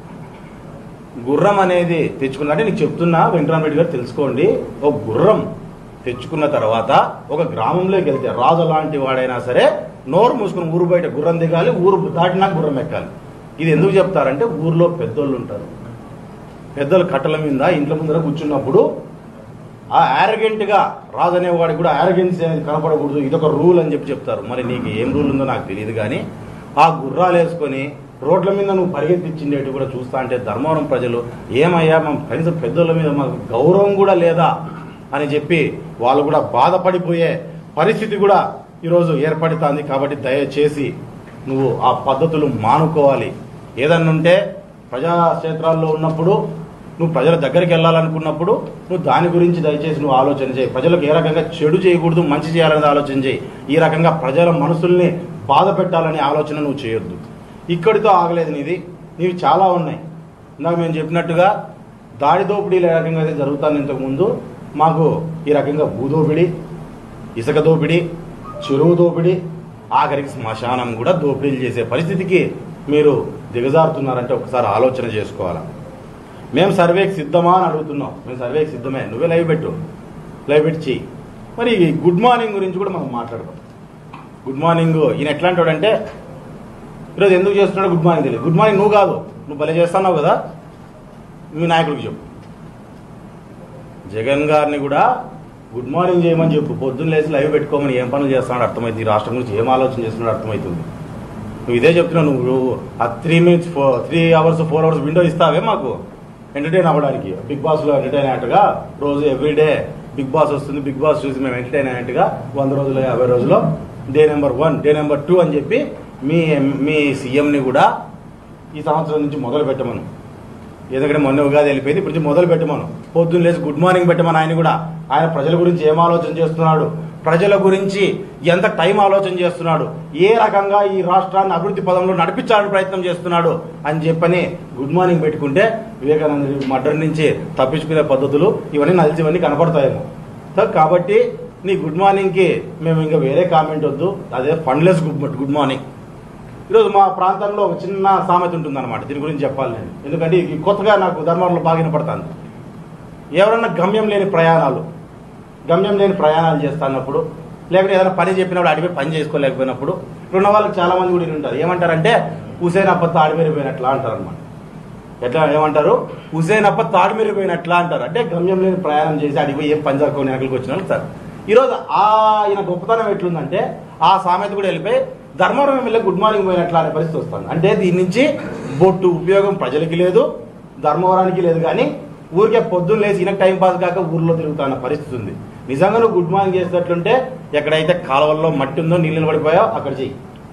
గుర్రం అనేది తెచ్చుకున్నా అంటే నీకు చెప్తున్నా వెంకటరామరెడ్డి గారు తెలుసుకోండి ఒక గుర్రం తెచ్చుకున్న తర్వాత ఒక గ్రామంలోకి వెళ్తే రాజు లాంటి వాడైనా సరే నోరు మూసుకుని ఊరు బయట గుర్రం దిగాలి ఊరు దాటినా గుర్రం ఎక్కాలి ఇది ఎందుకు చెప్తారంటే ఊర్లో పెద్దోళ్ళు ఉంటారు పెద్దలు కట్టల మీద ఇంట్ల ముందర కూర్చున్నప్పుడు ఆ arrogant గా రాజు అనేవాడికి కూడా ఆరగెన్స్ అనేది కనపడకూడదు ఇదొక రూల్ అని చెప్పి చెప్తారు మరి నీకు ఏం రూల్ ఉందో నాకు తెలియదు కానీ ఆ గుర్రాలు వేసుకొని రోడ్ల మీద నువ్వు పరిగెత్తిచ్చిండేటి కూడా చూస్తా అంటే ధర్మవరం ప్రజలు ఏమయ్యా మా కనీసం పెద్దోళ్ళ మీద మాకు గౌరవం కూడా లేదా అని చెప్పి వాళ్ళు కూడా బాధపడిపోయే పరిస్థితి కూడా ఈరోజు ఏర్పడుతుంది కాబట్టి దయచేసి నువ్వు ఆ పద్ధతులు మానుకోవాలి ఏదన్నా ఉంటే ప్రజాక్షేత్రాల్లో ఉన్నప్పుడు నువ్వు ప్రజల దగ్గరికి వెళ్ళాలనుకున్నప్పుడు నువ్వు దాని గురించి దయచేసి నువ్వు ఆలోచన చేయి ప్రజలకు ఏ రకంగా చెడు చేయకూడదు మంచి చేయాలనేది ఆలోచన చేయి ఈ రకంగా ప్రజల మనసుల్ని బాధ పెట్టాలనే ఆలోచన నువ్వు చేయొద్దు ఇక్కడితో ఆగలేదు నీది నీవి చాలా ఉన్నాయి ఇందాక మేము చెప్పినట్టుగా దాడి దోపిడీలు ఏ రకంగా అయితే జరుగుతుంది ఇంతకుముందు మాకు ఈ రకంగా భూదోపిడి ఇసుక దోపిడీ చెరువు దోపిడీ ఆఖరికి శ్మశానం కూడా దోపిడీలు చేసే పరిస్థితికి మీరు దిగజారుతున్నారంటే ఒకసారి ఆలోచన చేసుకోవాలా మేము సర్వేకి సిద్ధమా అని అడుగుతున్నాం మేము సర్వేకి సిద్ధమే నువ్వే లైవ్ పెట్టు లైవ్ పెట్టి చెయ్యి మరి ఈ గుడ్ మార్నింగ్ గురించి కూడా మనం మాట్లాడదాం గుడ్ మార్నింగ్ ఈయన ఎట్లాంటి వాడంటే ఈరోజు ఎందుకు చేస్తున్నాడో గుడ్ మార్నింగ్ తెలియదు గుడ్ మార్నింగ్ నువ్వు కాదు నువ్వు భలే చేస్తున్నావు కదా మీ నాయకుడికి చెప్పు జగన్ గారిని కూడా గుడ్ మార్నింగ్ చేయమని చెప్పు పొద్దున్న లేచి లైవ్ పెట్టుకోమని ఏం పనులు చేస్తున్నాడు అర్థమైంది ఈ రాష్ట్రం గురించి ఏం ఆలోచన చేస్తున్నాడు అర్థమవుతుంది నువ్వు ఇదే చెప్తున్నావు నువ్వు ఆ three minutes four three hours four hours window ఇస్తావే మాకు ఎంటర్టైన్ అవ్వడానికి బిగ్ బాస్ లో ఎంటర్టైన్ అయ్యేట్టుగా రోజు ఎవ్రీడే బిగ్ బాస్ వస్తుంది బిగ్ బాస్ చూసి మేము ఎంటర్టైన్ అయ్యేట్టుగా వంద రోజులు యాభై రోజులు day number one day number two అని చెప్పి మీ మీ సీఎంని కూడా ఈ సంవత్సరం నుంచి మొదలు పెట్టమను ఎందుకంటే మొన్న ఉగాది వెళ్ళిపోయింది ఇప్పుడు నుంచి మొదలు పెట్టమను పొద్దున్న లేచి గుడ్ మార్నింగ్ పెట్టమని ఆయన కూడా ఆయన ప్రజల గురించి ఏం ఆలోచన చేస్తున్నాడు ప్రజల గురించి ఎంత టైం ఆలోచన చేస్తున్నాడు ఏ రకంగా ఈ రాష్ట్రాన్ని అభివృద్ధి పదంలో నడిపించాలని ప్రయత్నం చేస్తున్నాడు అని చెప్పని గుడ్ మార్నింగ్ పెట్టుకుంటే వివేకానంద మర్డర్ నుంచి తప్పించుకునే పద్ధతులు ఇవన్నీ నలిసి ఇవన్నీ కనపడతాయేమో సో కాబట్టి నీ గుడ్ మార్నింగ్కి మేము ఇంకా వేరే కామెంట్ వద్దు అదే ఫండ్లెస్ గుడ్ గుడ్ మార్నింగ్ ఈరోజు మా ప్రాంతంలో ఒక చిన్న సామెత ఉంటుందన్నమాట దీని గురించి చెప్పాలి నేను ఎందుకంటే ఇది కొత్తగా నాకు ధర్మంలో బాగా వినపడుతుంది ఎవరన్నా గమ్యం లేని ప్రయాణాలు గమ్యం లేని ప్రయాణాలు చేస్తున్నప్పుడు లేకపోతే ఏదైనా పని చెప్పినప్పుడు అడిగి పని చేసుకోలేకపోయినప్పుడు ఇప్పుడున్న వాళ్ళకి చాలా మంది కూడా ఉంటారు ఏమంటారంటే హుసేన్ అప్ప తాడిమేరిపోయినట్లా అంటారు అనమాట ఎట్లా ఏమంటారు హుసేన్ అప్ప తాడిమేరిపోయినట్లా అంటారు అంటే గమ్యం లేని ప్రయాణం చేసి అడిగి ఏం పని జరుపుకొని వెనకలికి వచ్చిన వాళ్ళు సార్ ఈరోజు ఆయన గొప్పతనం ఎట్లుందంటే ఆ సామెత కూడా వెళ్ళిపోయి ధర్మవరం ఎమ్మెల్యే గుడ్ మార్నింగ్ పోయినట్లా అనే పరిస్థితి వస్తుంది అంటే దీని నుంచి బొట్టు ఉపయోగం ప్రజలకి లేదు ధర్మవరానికి లేదు కానీ ఊరికే పొద్దున్న లేచి ఈయనకు టైం పాస్ కాక ఊర్లో తిరుగుతున్న పరిస్థితి ఉంది నిజంగా నువ్వు గుడ్ మార్నింగ్ చేసేటట్లుంటే ఎక్కడైతే కాలువల్లో మట్టి ఉందో నీళ్ళు పడిపోయావు అక్కడ చెయ్యి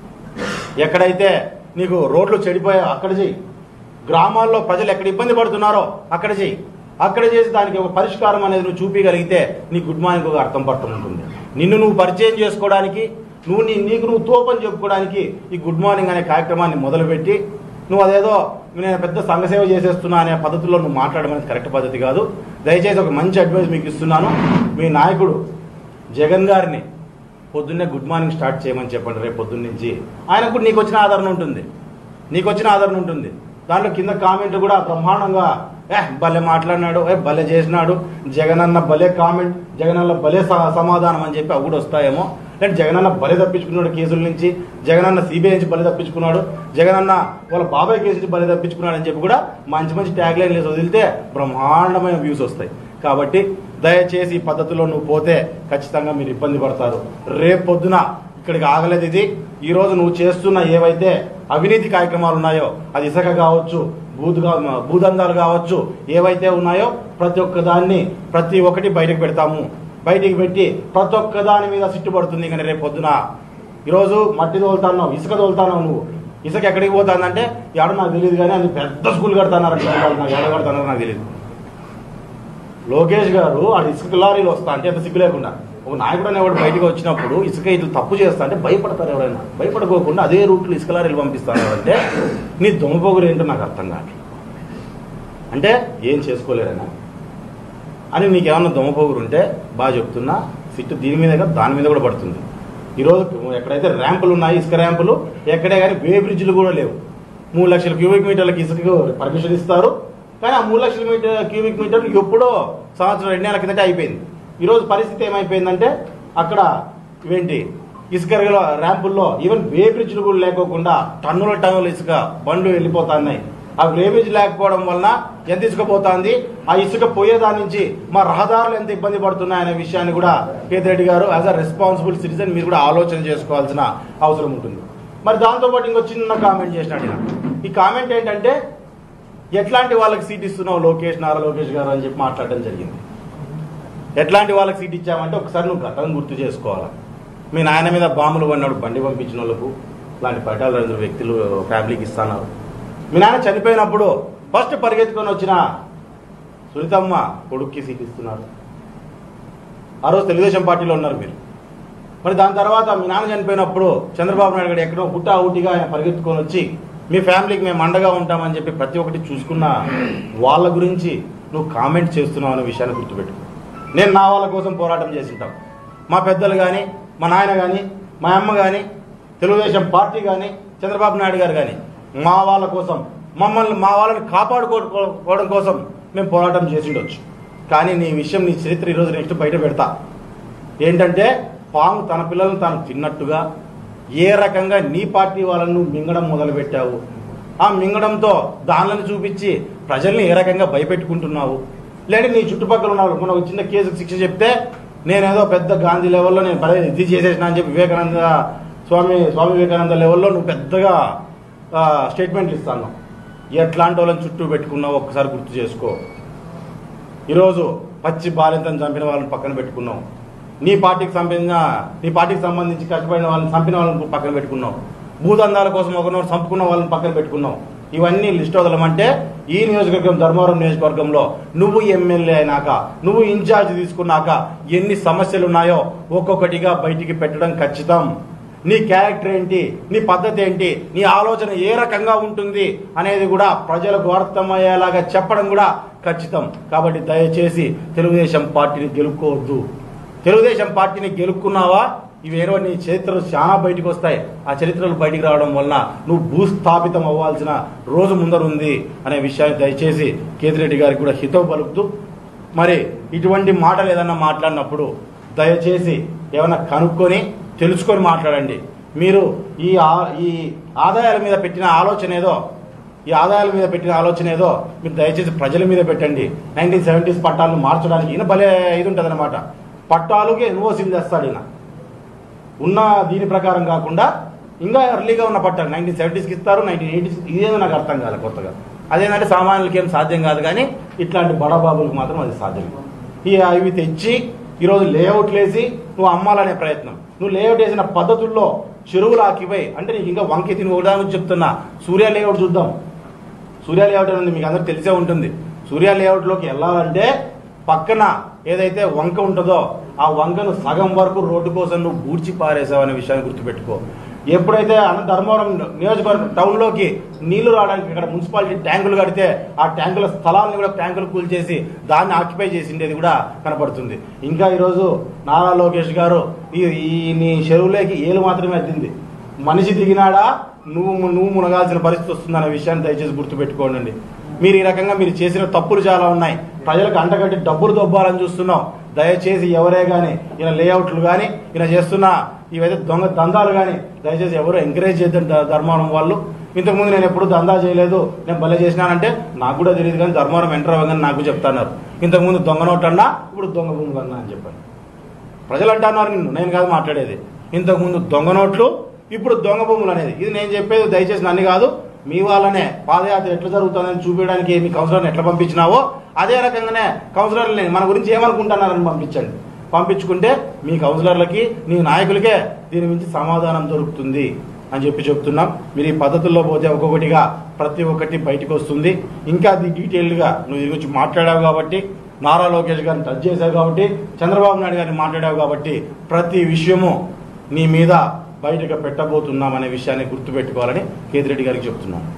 ఎక్కడైతే నీకు రోడ్లు చెడిపోయావు అక్కడ చెయ్యి గ్రామాల్లో ప్రజలు ఎక్కడ ఇబ్బంది పడుతున్నారో అక్కడ చెయ్యి అక్కడ చేసి దానికి ఒక పరిష్కారం అనేది నువ్వు చూపించగలిగితే నీ గుడ్ మార్నింగ్ ఒక అర్థం పట్టం ఉంటుంది నిన్ను నువ్వు పరిచయం చేసుకోవడానికి నువ్వు నీ నీకు నువ్వు తోపని చెప్పుకోవడానికి ఈ గుడ్ మార్నింగ్ అనే కార్యక్రమాన్ని మొదలుపెట్టి నువ్వు అదేదో నేను పెద్ద సంఘసేవ చేసేస్తున్నా అనే పద్ధతిలో నువ్వు మాట్లాడడం అనేది కరెక్ట్ పద్ధతి కాదు దయచేసి ఒక మంచి అడ్వైస్ మీకు ఇస్తున్నాను మీ నాయకుడు జగన్ గారిని పొద్దున్నే గుడ్ మార్నింగ్ స్టార్ట్ చేయమని చెప్పండి రేపు పొద్దున్న నుంచి ఆయనకు కూడా నీకు వచ్చిన ఆదరణ ఉంటుంది నీకు వచ్చిన ఆదరణ ఉంటుంది దాంట్లో కింద కామెంట్ కూడా బ్రహ్మాండంగా ఏ భలే మాట్లాడినాడు ఏ భలే చేసినాడు జగన్ అన్న భలే కామెంట్ జగన్ అన్న భలే స- సమాధానం అని చెప్పి అవి కూడా వస్తాయేమో అంటే జగన్ అన్న బలి తప్పించుకున్నాడు కేసుల నుంచి జగన్ అన్న సిబిఐ నుంచి బలి తప్పించుకున్నాడు జగన్ అన్న వాళ్ళ బాబాయ్ కేసు నుంచి బలి తప్పించుకున్నాడు అని చెప్పి కూడా మంచి మంచి ట్యాగ్ లైన్ వేసి వదిలితే బ్రహ్మాండమైన వ్యూస్ వస్తాయి కాబట్టి దయచేసి ఈ పద్ధతిలో నువ్వు పోతే ఖచ్చితంగా మీరు ఇబ్బంది పడతారు రేపు పొద్దున ఇక్కడికి ఆగలేదు ఇది ఈ రోజు నువ్వు చేస్తున్న ఏవైతే అవినీతి కార్యక్రమాలు ఉన్నాయో అది ఇసుక కావచ్చు భూత్ కా- భూదందాలు కావచ్చు ఏవైతే ఉన్నాయో ప్రతి ఒక్క దాన్ని ప్రతి ఒక్కటి బయటకు పెడతాము బయటికి పెట్టి ప్రతి ఒక్క దాని మీద సిట్టుపడుతుంది కానీ రేపు పొద్దున ఈరోజు మట్టి తోలుతాన్నావు ఇసుక తోలుతాన్నావు నువ్వు ఇసుక ఎక్కడికి పోతుందంటే ఎక్కడ నాకు తెలియదు కానీ అది పెద్ద స్కూల్ కడతానారంటే నాకు ఎక్కడ కడతానారో నాకు తెలియదు లోకేష్ గారు ఆ ఇసుక లారీలు వస్తా అంటే అంత సిగ్గు లేకుండా ఒక నాయకుడు అనేవాడు బయటకు వచ్చినప్పుడు ఇసుక ఇట్లా తప్పు చేస్తా అంటే భయపడతారు ఎవరైనా భయపడకోకుండా అదే రూట్లో ఇసుక లారీలు పంపిస్తాను అంటే నీ దొంగపోగురు ఏంటో నాకు అర్థం కాదు అంటే ఏం చేసుకోలేరనా అని నీకేమన్నా దొంగపోగురు ఉంటే బాగా చెప్తున్నా సిట్టు దీని మీద కాదు, దాని మీద కూడా పడుతుంది ఈరోజు ఎక్కడైతే ర్యాంపులు ఉన్నాయి ఇసుక ర్యాంపులు ఎక్కడే కానీ వే బ్రిడ్జ్లు కూడా లేవు మూడు లక్షల క్యూబిక్ మీటర్లకు ఇసుక పర్మిషన్ ఇస్తారు కానీ ఆ మూడు లక్షల మీటర్ క్యూబిక్ మీటర్లు ఎప్పుడో సంవత్సరం రెండు నెలల కిందటే అయిపోయింది ఈరోజు పరిస్థితి ఏమైపోయిందంటే అక్కడ ఇవేంటి ఇసుక ర్యాంపుల్లో ఈవెన్ వే బ్రిడ్జ్లు కూడా లేకోకుండా టన్నుల టన్నుల ఇసుక బండ్లు వెళ్ళిపోతున్నాయి ఆ వేబేజ్ లేకపోవడం వలన ఎంత ఇసుక పోతుంది ఆ ఇసుక పోయేదాని నుంచి మా రహదారులు ఎంత ఇబ్బంది పడుతున్నాయనే విషయాన్ని కూడా కేతిరెడ్డి గారు యాజ్ అ రెస్పాన్సిబుల్ సిటిజన్ మీరు కూడా ఆలోచన చేసుకోవాల్సిన అవసరం ఉంటుంది మరి దాంతోపాటు ఇంకో చిన్న కామెంట్ చేసినాడు ఈయన. ఈ కామెంట్ ఏంటంటే ఎట్లాంటి వాళ్ళకి సీట్ ఇస్తున్నావు లోకేష్ నారా లోకేష్ గారు అని చెప్పి మాట్లాడడం జరిగింది ఎట్లాంటి వాళ్ళకి సీట్ ఇచ్చామంటే ఒకసారి నువ్వు గతం గుర్తు చేసుకోవాలా మీ నాయన మీద బాంబులు పడినాడు బండి పంపించిన వాళ్ళకు ఇలాంటి పట్టాలు రెండు వ్యక్తులు ఫ్యామిలీకి ఇస్తున్నారు మీ నాన్న చనిపోయినప్పుడు ఫస్ట్ పరిగెత్తుకొని వచ్చిన సునీతమ్మ కొడుక్కి సీట్ ఇస్తున్నారు ఆ రోజు తెలుగుదేశం పార్టీలో ఉన్నారు మీరు మరి దాని తర్వాత మీ నాన్న చనిపోయినప్పుడు చంద్రబాబు నాయుడు గారు ఎక్కడో హుట్టా హుట్టిగా ఆయన పరిగెత్తుకొని వచ్చి మీ ఫ్యామిలీకి మేము అండగా ఉంటామని చెప్పి ప్రతి ఒక్కటి చూసుకున్న వాళ్ళ గురించి నువ్వు కామెంట్ చేస్తున్నావు అనే విషయాన్ని గుర్తుపెట్టు నేను నా వాళ్ళ కోసం పోరాటం చేసింటాం మా పెద్దలు కానీ మా నాయన కానీ మా అమ్మ కానీ తెలుగుదేశం పార్టీ కానీ చంద్రబాబు నాయుడు గారు కానీ మా వాళ్ళ కోసం మమ్మల్ని మా వాళ్ళని కాపాడుకోవడం కోసం మేము పోరాటం చేసిండొచ్చు కానీ నీ విషయం నీ చరిత్ర ఈరోజు నెక్స్ట్ బయట పెడతా ఏంటంటే పాము తన పిల్లలను తాను తిన్నట్టుగా ఏ రకంగా నీ పార్టీ వాళ్ళను నువ్వు మింగడం మొదలుపెట్టావు ఆ మింగడంతో దానిలను చూపించి ప్రజల్ని ఏ రకంగా భయపెట్టుకుంటున్నావు లేదంటే నీ చుట్టుపక్కల ఉన్న వాళ్ళు మొన్న ఒక చిన్న కేసుకు శిక్ష చెప్తే నేనేదో పెద్ద గాంధీ లెవెల్లో నేను భలే ఇది చేసేసిన అని చెప్పి వివేకానంద స్వామి స్వామి వివేకానంద లెవెల్లో నువ్వు పెద్దగా ఆ, స్టేట్మెంట్లు ఇస్తాను ఎట్లాంటి వాళ్ళని చుట్టూ పెట్టుకున్నావు ఒక్కసారి గుర్తు చేసుకో ఈరోజు పచ్చి బాలింతను చంపిన వాళ్ళని పక్కన పెట్టుకున్నావు నీ పార్టీకి సంబంధించిన నీ పార్టీకి సంబంధించి కష్టపడిన వాళ్ళని చంపిన వాళ్ళని పక్కన పెట్టుకున్నావు భూదందాల కోసం ఒకరినొకరు చంపుకున్న వాళ్ళని పక్కన పెట్టుకున్నావు ఇవన్నీ లిస్ట్ వదలమంటే ఈ నియోజకవర్గం ధర్మవరం నియోజకవర్గంలో నువ్వు ఎమ్మెల్యే అయినాక నువ్వు ఇన్ఛార్జ్ తీసుకున్నాక ఎన్ని సమస్యలు ఉన్నాయో ఒక్కొక్కటిగా బయటికి పెట్టడం ఖచ్చితం నీ క్యారెక్టర్ ఏంటి నీ పద్ధతి ఏంటి నీ ఆలోచన ఏ రకంగా ఉంటుంది అనేది కూడా ప్రజలకు అర్థమయ్యేలాగా చెప్పడం కూడా ఖచ్చితం కాబట్టి దయచేసి తెలుగుదేశం పార్టీని గెలుక్కోవద్దు తెలుగుదేశం పార్టీని గెలుక్కున్నావా ఇవేరో నీ చరిత్రలు చాలా బయటకు వస్తాయి ఆ చరిత్రలు బయటికి రావడం వలన నువ్వు భూస్థాపితం అవ్వాల్సిన రోజు ముందరుంది అనే విషయాన్ని దయచేసి కేతిరెడ్డి గారికి కూడా హితవు పలుకుతూ మరి ఇటువంటి మాటలు ఏదన్నా మాట్లాడినప్పుడు దయచేసి ఏమైనా కనుక్కొని తెలుసుకొని మాట్లాడండి మీరు ఈ ఆ- ఈ ఆదాయాల మీద పెట్టిన ఆలోచన ఏదో ఈ ఆదాయాల మీద పెట్టిన ఆలోచన ఏదో మీరు దయచేసి ప్రజల మీద పెట్టండి నైన్టీన్ సెవెంటీస్ పట్టాలను మార్చడానికి ఈయన భలే ఇది ఉంటుంది అనమాట పట్టాలుకి ఎన్ఓసీలు తెస్తాడు ఈయన ఉన్న దీని ప్రకారం కాకుండా ఇంకా ఎర్లీగా ఉన్న పట్టాలు నైన్టీన్ సెవెంటీస్కి ఇస్తారు నైన్టీన్ ఎయిటీస్ ఇదేదో నాకు అర్థం కాదు కొత్తగా అదేంటంటే సామాన్యులకి ఏం సాధ్యం కాదు కానీ ఇట్లాంటి బడబాబులకు మాత్రం అది సాధ్యం ఈ అవి తెచ్చి ఈరోజు లేఅవుట్లు వేసి నువ్వు అమ్మాలనే ప్రయత్నం నువ్వు లేఅవుట్ వేసిన పద్ధతుల్లో చెరువులు ఆకిపోయి అంటే నీకు ఇంకా వంకి తిని ఉదాహరణ చెప్తున్నా సూర్య లేఅవుట్ చూద్దాం సూర్య లేఅవుట్ అనేది మీకు అందరికి తెలిసే ఉంటుంది సూర్య లేఅవుట్లోకి వెళ్ళాలంటే పక్కన ఏదైతే వంక ఉంటుందో ఆ వంకను సగం వరకు రోడ్డు కోసం నువ్వు బూడ్చి పారేసావు అనే విషయాన్ని గుర్తుపెట్టుకో ఎప్పుడైతే అన్న ధర్మవరం నియోజకవర్గం టౌన్లోకి నీళ్లు రావడానికి ఇక్కడ మున్సిపాలిటీ ట్యాంకులు కడితే ఆ ట్యాంకుల స్థలాన్ని కూడా ట్యాంకులు కూల్చేసి దాన్ని ఆక్యుపై చేసిండేది కూడా కనపడుతుంది ఇంకా ఈరోజు నారా లోకేష్ గారు ఈ ఈ నీ చెరువులోకి ఏలు మాత్రమే అద్దింది మనిషి దిగినాడా నువ్వు నువ్వు మునగాల్సిన పరిస్థితి వస్తుందనే విషయాన్ని దయచేసి గుర్తుపెట్టుకోండి మీరు ఈ రకంగా మీరు చేసిన తప్పులు చాలా ఉన్నాయి ప్రజలకు అంటగట్టి డబ్బులు దొబ్బాలని చూస్తున్నాం దయచేసి ఎవరే కానీ ఈయన లేఅవుట్లు కానీ ఈయన చేస్తున్న ఇవైతే దొంగ దందాలు కానీ దయచేసి ఎవరు ఎంకరేజ్ చేద్దాం ధర్మవరం వాళ్ళు ఇంతకుముందు నేను ఎప్పుడు దందా చేయలేదు నేను భలే చేసినానంటే నాకు కూడా తెలియదు కానీ ధర్మవరం ఎంటర్ అవ్వగానే నాకు చెప్తున్నారు ఇంతకుముందు దొంగ నోట్ అన్నా ఇప్పుడు దొంగ భూములు అన్నా అని చెప్పాను ప్రజలు అంటున్నారు నిన్ను నేను కాదు మాట్లాడేది ఇంతకుముందు దొంగ నోట్లు ఇప్పుడు దొంగ భూములు అనేది ఇది నేను చెప్పేది దయచేసి నన్ను కాదు మీ వాళ్ళనే పాదయాత్ర ఎట్లా జరుగుతుందని చూపించడానికి మీ కౌన్సిలర్ని ఎట్లా పంపించినావో అదే రకంగానే కౌన్సిలర్ని మన గురించి ఏమనుకుంటున్నారని పంపించండి పంపించుకుంటే మీ కౌన్సిలర్లకి మీ నాయకులకే దీని నుంచి సమాధానం దొరుకుతుంది అని చెప్పి చెప్తున్నాం మీరు ఈ పద్ధతుల్లో పోతే ఒక్కొక్కటిగా ప్రతి ఒక్కటి బయటకు వస్తుంది ఇంకా అది డీటెయిల్డ్గా నువ్వు దీని గురించి మాట్లాడావు కాబట్టి నారా లోకేష్ గారిని టచ్ చేశావు కాబట్టి చంద్రబాబు నాయుడు గారిని మాట్లాడావు కాబట్టి ప్రతి విషయము నీ మీద బయటకు పెట్టబోతున్నాం అనే విషయాన్ని గుర్తుపెట్టుకోవాలని కేతిరెడ్డి గారికి చెప్తున్నాను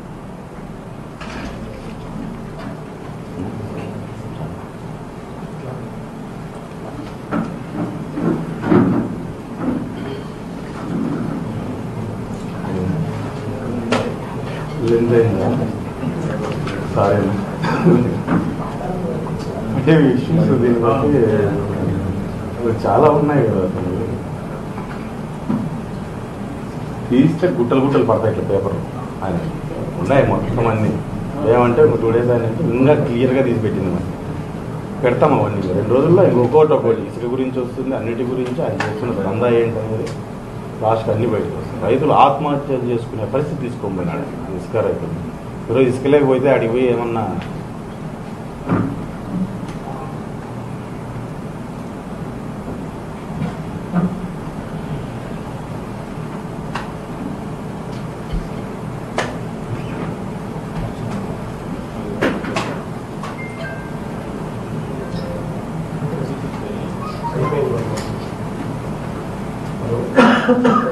సరే అంటే ఇష్యూస్ దీన్ని బట్టి అసలు చాలా ఉన్నాయి కదా అసలు తీస్తే గుట్టలు గుట్టలు పడతాయి ఇట్లా పేపర్ ఆయన ఉన్నాయి మొత్తం అన్ని ఏమంటే టూ డేస్ ఆయన ఇంకా క్లియర్గా తీసి పెట్టింది మరి పెడతాం అవన్నీ రెండు రోజుల్లో ఇంకొకటి ఒకటి ఇసుక గురించి వస్తుంది అన్నిటి గురించి ఆయన చేస్తున్న దందా ఏంటి అనేది లాస్ట్ అన్ని బయటకు వస్తుంది రైతులు ఆత్మహత్యలు చేసుకునే పరిస్థితి తీసుకోబోయినాడు ఇసుక రైతులు ఈరోజు ఇసుక లేకపోతే అడిగి పోయి ఏమన్నా అయిపోయింది